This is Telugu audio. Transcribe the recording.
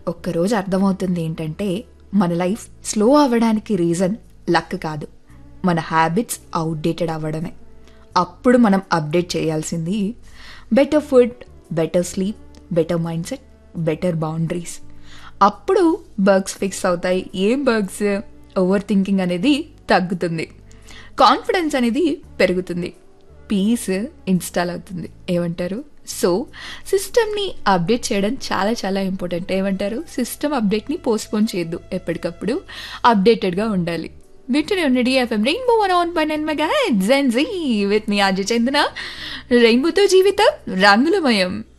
ఒక్కరోజు అర్థమవుతుంది ఏంటంటే మన లైఫ్ స్లో అవ్వడానికి రీజన్ లక్ కాదు మన హ్యాబిట్స్ అవుట్డేటెడ్ అవ్వడమే అప్పుడు మనం అప్డేట్ చేయాల్సింది better food better sleep better mindset better boundaries అప్పుడు బర్గ్స్ ఫిక్స్ అవుతాయి ఏం బర్గ్స్ ఓవర్ థింకింగ్ అనేది తగ్గుతుంది కాన్ఫిడెన్స్ అనేది పెరుగుతుంది పీస్ ఇన్స్టాల్ అవుతుంది ఏమంటారు సో సిస్టమ్ని అప్డేట్ చేయడం చాలా చాలా ఇంపార్టెంట్ ఏమంటారు సిస్టమ్ అప్డేట్ని పోస్ట్పోన్ చేయొద్దు ఎప్పటికప్పుడు అప్డేటెడ్గా ఉండాలి వింటూనే ఉండండి FM rainbow one on by nine mega జీ విత్ మీ ఆజ చందన రెయిన్బోతో జీవితం రంగులమయం